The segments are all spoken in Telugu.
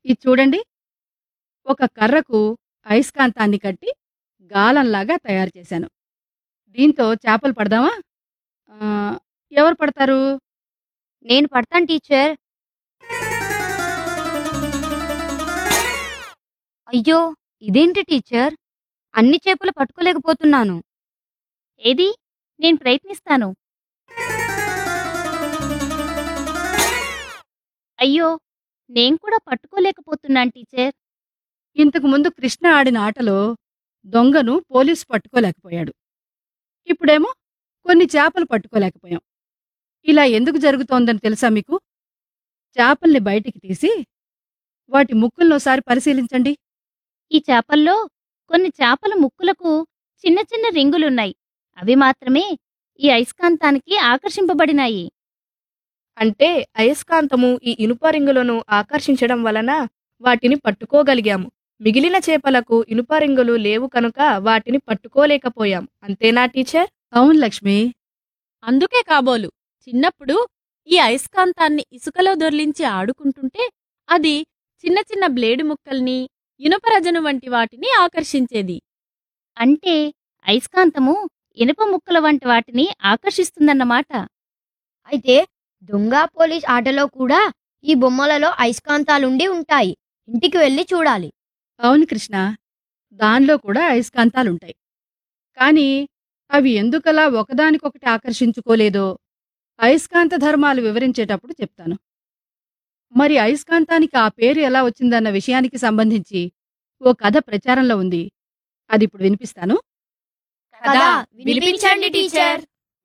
ఇది చూడండి ఒక కర్రకు అయస్కాంతాన్ని కట్టి గాలంలాగా తయారు చేశాను దీంతో చేపలు పడదామా ఆ, ఎవరు పడతారు నేను పడతాను టీచర్ అయ్యో ఇదేంటి టీచర్ అన్ని చేపలు పట్టుకోలేకపోతున్నాను ఏది నేను ప్రయత్నిస్తాను అయ్యో నేను కూడా పట్టుకోలేకపోతున్నాను టీచర్ ఇంతకు ముందు కృష్ణ ఆడిన ఆటలో దొంగను పోలీసు పట్టుకోలేకపోయాడు ఇప్పుడేమో కొన్ని చేపలు పట్టుకోలేకపోయాం ఇలా ఎందుకు జరుగుతోందని తెలుసా మీకు చేపల్ని బయటికి తీసి వాటి ముక్కుల్నోసారి పరిశీలించండి ఈ చేపల్లో కొన్ని చేపల ముక్కులకు చిన్న చిన్న రింగులున్నాయి అవి మాత్రమే ఈ అయస్కాంతానికి ఆకర్షింపబడినాయి అంటే అయస్కాంతము ఈ ఇనుప రింగులను ఆకర్షించడం వలన వాటిని పట్టుకోగలిగాము మిగిలిన చేపలకు ఇనుప రింగులు లేవు కనుక వాటిని పట్టుకోలేకపోయాం అంతేనా టీచర్ అవును లక్ష్మి అందుకే కాబోలు చిన్నప్పుడు ఈ అయస్కాంతాన్ని ఇసుకలో దొర్లించి ఆడుకుంటుంటే అది చిన్న చిన్న బ్లేడు ముక్కల్ని ఇనుపరజను వంటి వాటిని ఆకర్షించేది అంటే అయస్కాంతము ఇనుప ముక్కల వంటి వాటిని ఆకర్షిస్తుందన్నమాట అయితే దొంగ పోలీస్ ఆటలో కూడా ఈ బొమ్మలలో అయస్కాంతాలుండి ఉంటాయి ఇంటికి వెళ్ళి చూడాలి అవును కృష్ణ దానిలో కూడా అయస్కాంతాలుంటాయి కాని అవి ఎందుకలా ఒకదానికొకటి ఆకర్షించుకోలేదో అయస్కాంత ధర్మాలు వివరించేటప్పుడు చెప్తాను మరి అయస్కాంతానికి ఆ పేరు ఎలా వచ్చిందన్న విషయానికి సంబంధించి ఓ కథ ప్రచారంలో ఉంది అది ఇప్పుడు వినిపిస్తాను కదా వినిపించండి టీచర్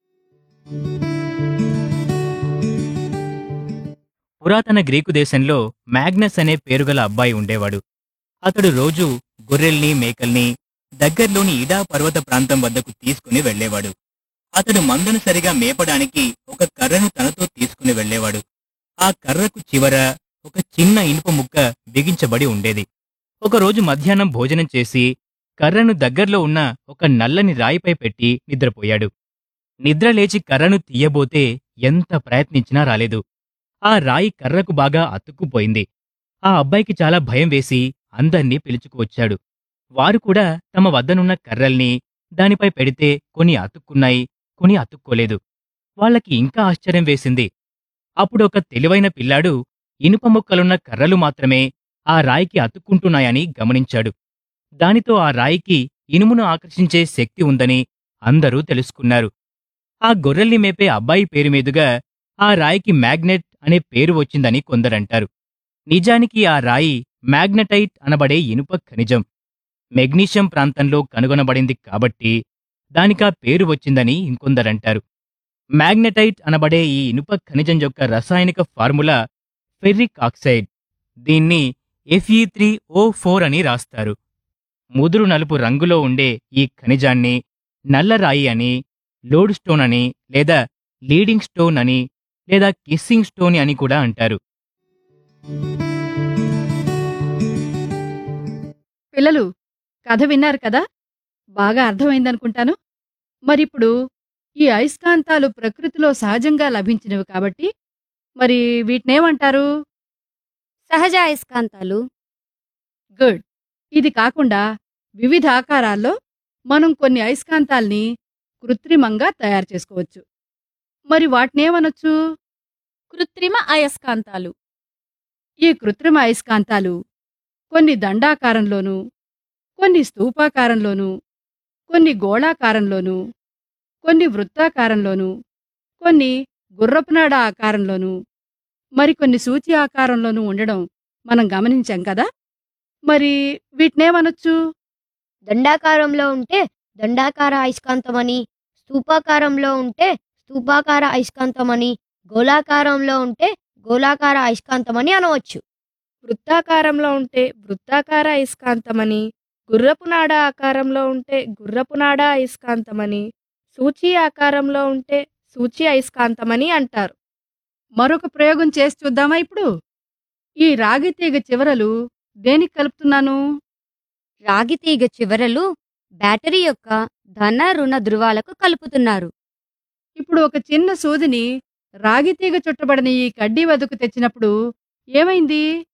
పురాతన గ్రీకు దేశంలో మ్యాగ్నస్ అనే పేరుగల అబ్బాయి ఉండేవాడు అతడు రోజు గొర్రెల్ని మేకల్ని దగ్గర్లోని ఇడా పర్వత ప్రాంతం వద్దకు తీసుకుని వెళ్ళేవాడు అతడు మందను సరిగా మేపడానికి ఒక కర్రను తనతో తీసుకుని వెళ్ళేవాడు ఆ కర్రకు చివర ఒక చిన్న ఇనుప ముక్క బిగించబడి ఉండేది ఒకరోజు మధ్యాహ్నం భోజనం చేసి కర్రను దగ్గర్లో ఉన్న ఒక నల్లని రాయిపై పెట్టి నిద్రపోయాడు నిద్ర లేచి కర్రను తీయబోతే ఎంత ప్రయత్నించినా రాలేదు ఆ రాయి కర్రకు బాగా అతుక్కుపోయింది ఆ అబ్బాయికి చాలా భయం వేసి అందర్నీ పిలుచుకువచ్చాడు వారు కూడా తమ వద్దనున్న కర్రల్ని దానిపై పెడితే కొన్ని అతుక్కున్నాయి కొన్ని అతుక్కోలేదు వాళ్ళకి ఇంకా ఆశ్చర్యం వేసింది అప్పుడు ఒక తెలివైన పిల్లాడు ఇనుప ముక్కలున్న కర్రలు మాత్రమే ఆ రాయికి అతుక్కుంటున్నాయని గమనించాడు దానితో ఆ రాయికి ఇనుమును ఆకర్షించే శక్తి ఉందని అందరూ తెలుసుకున్నారు ఆ గొర్రెల్ని మేపే అబ్బాయి పేరు మీదుగా ఆ రాయికి మ్యాగ్నెట్ అనే పేరు వచ్చిందని కొందరంటారు నిజానికి ఆ రాయి మ్యాగ్నటైట్ అనబడే ఇనుప ఖనిజం మెగ్నీషియం ప్రాంతంలో కనుగొనబడింది కాబట్టి దానికా పేరు వచ్చిందని ఇంకొందరంటారు మ్యాగ్నటైట్ అనబడే ఈ ఇనుప ఖనిజం యొక్క రసాయనిక ఫార్ములా ఫెర్రిక్ ఆక్సైడ్ దీన్ని ఎఫ్ఈ త్రీ ఓ ఫోర్ అని రాస్తారు ముదురు నలుపు రంగులో ఉండే ఈ ఖనిజాన్ని నల్లరాయి అని లోడ్ స్టోన్ అని లేదా లీడింగ్ స్టోన్ అని లేదా కిస్సింగ్ స్టోన్ అని కూడా అంటారు పిల్లలు కథ విన్నారు కదా బాగా అర్థమైందనుకుంటాను మరిప్పుడు ఈ అయస్కాంతాలు ప్రకృతిలో సహజంగా లభించినవి కాబట్టి మరి వీటినేమంటారు సహజ అయస్కాంతాలు గుడ్ ఇది కాకుండా వివిధ ఆకారాల్లో మనం కొన్ని అయస్కాంతాల్ని కృత్రిమంగా తయారు చేసుకోవచ్చు మరి వాటినేమనొచ్చు కృత్రిమ అయస్కాంతాలు ఈ కృత్రిమ అయస్కాంతాలు కొన్ని దండాకారంలోనూ కొన్ని స్తూపాకారంలోనూ కొన్ని గోళాకారంలోనూ కొన్ని వృత్తాకారంలోనూ కొన్ని గుర్రపునాడ ఆకారంలోనూ మరికొన్ని సూచి ఆకారంలోనూ ఉండడం మనం గమనించాం కదా మరి వీటినేమనొచ్చు దండాకారంలో ఉంటే దండాకార అయస్కాంతమని స్తూపాకారంలో ఉంటే స్తూపాకార అయస్కాంతమని గోళాకారంలో ఉంటే గోళాకార అయస్కాంతమని అనవచ్చు వృత్తాకారంలో ఉంటే వృత్తాకార అయస్కాంతమని గుర్రపు నాడ ఆకారంలో ఉంటే గుర్రపు నాడ అయస్కాంతమని సూచి ఆకారంలో ఉంటే సూచి అయస్కాంతమని అంటారు మరొక ప్రయోగం చేసి చూద్దామా ఇప్పుడు ఈ రాగి తీగ చివరలు దేనికి కలుపుతున్నాను రాగి తీగ చివరలు బ్యాటరీ యొక్క ధన రుణ ధృవాలకు కలుపుతున్నారు ఇప్పుడు ఒక చిన్న సూదిని రాగి తీగ చుట్టబడిన ఈ కడ్డీ వద్దకు తెచ్చినప్పుడు ఏమైంది